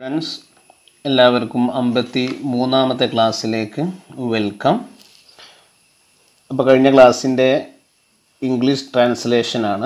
friends എല്ലാവർക്കും അമ്പത്തി മൂന്നാമത്തെ ക്ലാസ്സിലേക്ക് വെൽക്കം അപ്പോൾ കഴിഞ്ഞ ക്ലാസ്സിൻ്റെ ഇംഗ്ലീഷ് ട്രാൻസ്ലേഷനാണ്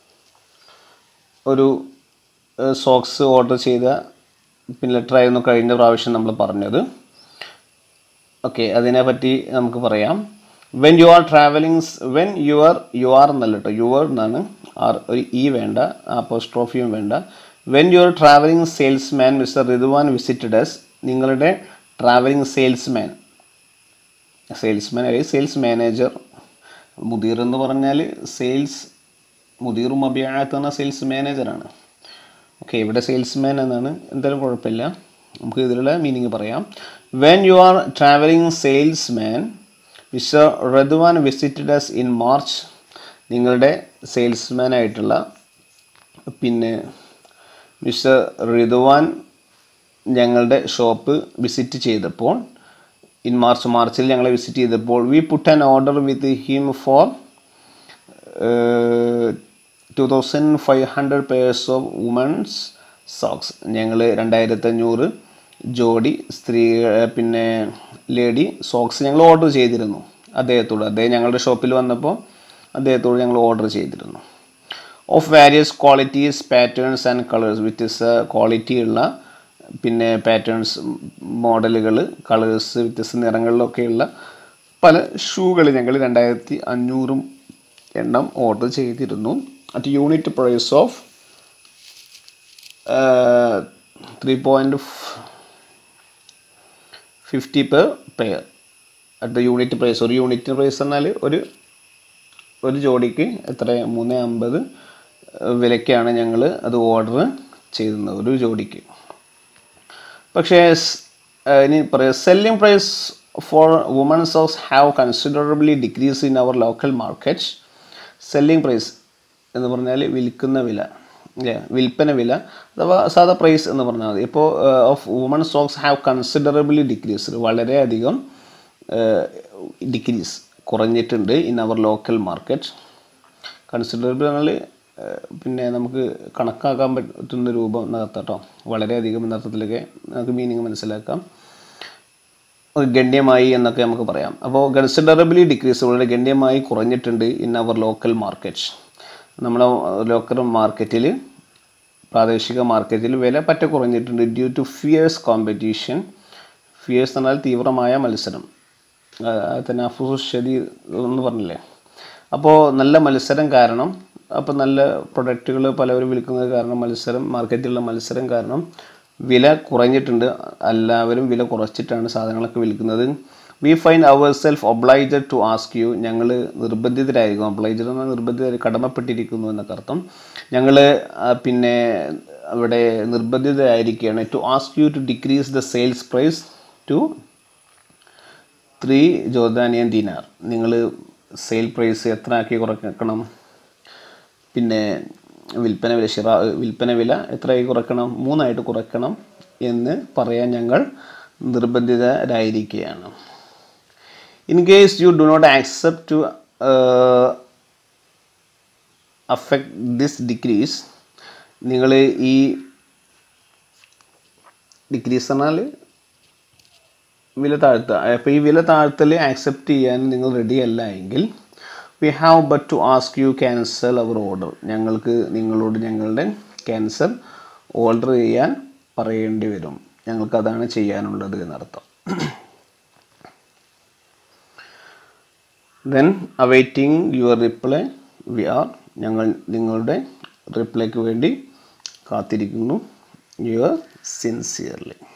ഒരു സോക്സ് ഓർഡർ ചെയ്ത പിന്നെ ലെറ്റർ ആയിരുന്നു കഴിഞ്ഞ പ്രാവശ്യം നമ്മൾ പറഞ്ഞത് ഓക്കെ അതിനെപ്പറ്റി നമുക്ക് പറയാം when you are travelling when you are you are എന്നല്ല കേട്ടോ യു ആർ എന്നാണ് ആർ ഒരു ഇ വേണ്ട അപ്പോസ്ട്രോഫിയും വേണ്ട when you are travelling salesman mister Ridwan visited us നിങ്ങളുടെ ട്രാവലിംഗ് സെയിൽസ്മാൻ സെയിൽസ്മാൻ അല്ലെങ്കിൽ സെയിൽസ് മാനേജർ മുദീർ എന്ന് പറഞ്ഞാൽ സെയിൽസ് മുദീറും അഭിയാത്ത് എന്ന സെയിൽസ് മാനേജറാണ് ഓക്കെ ഇവിടെ സെയിൽസ്മാൻ എന്നാണ് എന്തായാലും കുഴപ്പമില്ല നമുക്ക് ഇതിലുള്ള മീനിങ് പറയാം when you are travelling salesman mister Radwan visited us in March നിങ്ങളുടെ സെയിൽസ്മാൻ ആയിട്ടുള്ള പിന്നെ മിസ്റ്റർ റിതുവാൻ ഞങ്ങളുടെ ഷോപ്പ് വിസിറ്റ് ചെയ്തപ്പോൾ ഇൻ മാർച്ച് മാർച്ചിൽ ഞങ്ങളെ വിസിറ്റ് ചെയ്തപ്പോൾ we put an order with him for two thousand five hundred pairs of women's socks ഞങ്ങൾ രണ്ടായിരത്തഞ്ഞൂറ് ജോഡി സ്ത്രീ പിന്നെ ലേഡി സോക്സ് ഞങ്ങൾ ഓർഡർ ചെയ്തിരുന്നു അദ്ദേഹത്തോട് അദ്ദേഹം ഞങ്ങളുടെ ഷോപ്പിൽ വന്നപ്പോൾ അദ്ദേഹത്തോട് ഞങ്ങൾ ഓർഡർ ചെയ്തിരുന്നു of various qualities patterns and colours വ്യത്യസ്ത ക്വാളിറ്റി ഉള്ള പിന്നെ പാറ്റേൺസ് മോഡലുകൾ കളേഴ്സ് വ്യത്യസ്ത നിറങ്ങളിലൊക്കെയുള്ള പല ഷൂകൾ ഞങ്ങൾ രണ്ടായിരത്തി അഞ്ഞൂറും എണ്ണം ഓർഡർ ചെയ്തിരുന്നു at unit price of three point fifty per pair at the unit price ഒരു യൂണിറ്റ് പ്രൈസ് എന്നാൽ ഒരു ഒരു ജോഡിക്ക് എത്ര മൂന്ന് അമ്പത് വിലയ്ക്കാണ് ഞങ്ങൾ അത് ഓർഡർ ചെയ്യുന്നത് ഒരു ജോഡിക്ക് പക്ഷേ ഇനി പറയാം selling price for women socks have considerably decrease in our local market selling price എന്ന് പറഞ്ഞാൽ വിൽക്കുന്ന വില അല്ലേ വിൽപ്പന വില അഥവാ സാധാ പ്രൈസ് എന്ന് പറഞ്ഞാൽ മതി ഇപ്പോൾ of women stocks have considerably decrease വളരെയധികം ഡിക്രീസ് കുറഞ്ഞിട്ടുണ്ട് in our local market considerable എന്നാൽ പിന്നെ നമുക്ക് കണക്കാക്കാൻ പറ്റുന്ന രൂപം നടത്തട്ടോ വളരെയധികം എന്ന അർത്ഥത്തിലൊക്കെ നമുക്ക് മീനിങ് മനസ്സിലാക്കാം ഗണ്യമായി എന്നൊക്കെ നമുക്ക് പറയാം അപ്പോൾ കൺസിഡറബിളി ഡിക്രീസ് വളരെ ഗണ്യമായി കുറഞ്ഞിട്ടുണ്ട് ഇൻ അവർ ലോക്കൽ മാർക്കറ്റ് നമ്മുടെ ലോക്കൽ മാർക്കറ്റിൽ പ്രാദേശിക മാർക്കറ്റിൽ വില പറ്റ കുറഞ്ഞിട്ടുണ്ട് due to fierce competition fierce എന്നാൽ തീവ്രമായ മത്സരം തനാഫുഷരി എന്ന് പറഞ്ഞില്ലേ അപ്പോൾ നല്ല മത്സരം കാരണം അപ്പോൾ നല്ല പ്രൊഡക്റ്റുകൾ പലവരും വിൽക്കുന്നത് കാരണം മത്സരം മാർക്കറ്റിലുള്ള മത്സരം കാരണം വില കുറഞ്ഞിട്ടുണ്ട് എല്ലാവരും വില കുറച്ചിട്ടാണ് സാധനങ്ങളൊക്കെ വിൽക്കുന്നത് we find our self obliged to ask you ഞങ്ങൾ നിർബന്ധിതരായിരിക്കും ഒബ്ലൈജഡ് എന്ന നിർബന്ധിത കടമപ്പെട്ടിരിക്കുന്നു എന്നൊക്കെ അർത്ഥം ഞങ്ങൾ പിന്നെ അവിടെ നിർബന്ധിതരായിരിക്കുകയാണ് to ask you to decrease the sales price to three Jordanian dinar നിങ്ങൾ സെയിൽ പ്രൈസ് എത്ര ആക്കി കുറക്കണം പിന്നെ വിൽപ്പന വില ഷിറ വിൽപ്പന വില എത്രയായി കുറക്കണം മൂന്നായിട്ട് കുറക്കണം എന്ന് പറയാൻ ഞങ്ങൾ നിർബന്ധിതരായിരിക്കുകയാണ് in case you do not accept to affect this decrease നിങ്ങൾ ഈ ഡിക്രീസ് എന്നാൽ വില താഴ്ത്തുക അപ്പോൾ ഈ വില താഴ്ത്തൽ ആക്സെപ്റ്റ് ചെയ്യാൻ നിങ്ങൾ റെഡി അല്ല എങ്കിൽ we have but to ask you cancel our order ഞങ്ങൾക്ക് നിങ്ങളോട് ഞങ്ങളുടെ ക്യാൻസൽ ഓർഡർ ചെയ്യാൻ പറയേണ്ടി വരും ഞങ്ങൾക്ക് അതാണ് ചെയ്യാനുള്ളത് എന്നർത്ഥം then awaiting your reply we are ഞങ്ങൾ നിങ്ങളുടെ റിപ്ലൈക്ക് വേണ്ടി കാത്തിരിക്കുന്നു യുവർ സിൻസിയർലി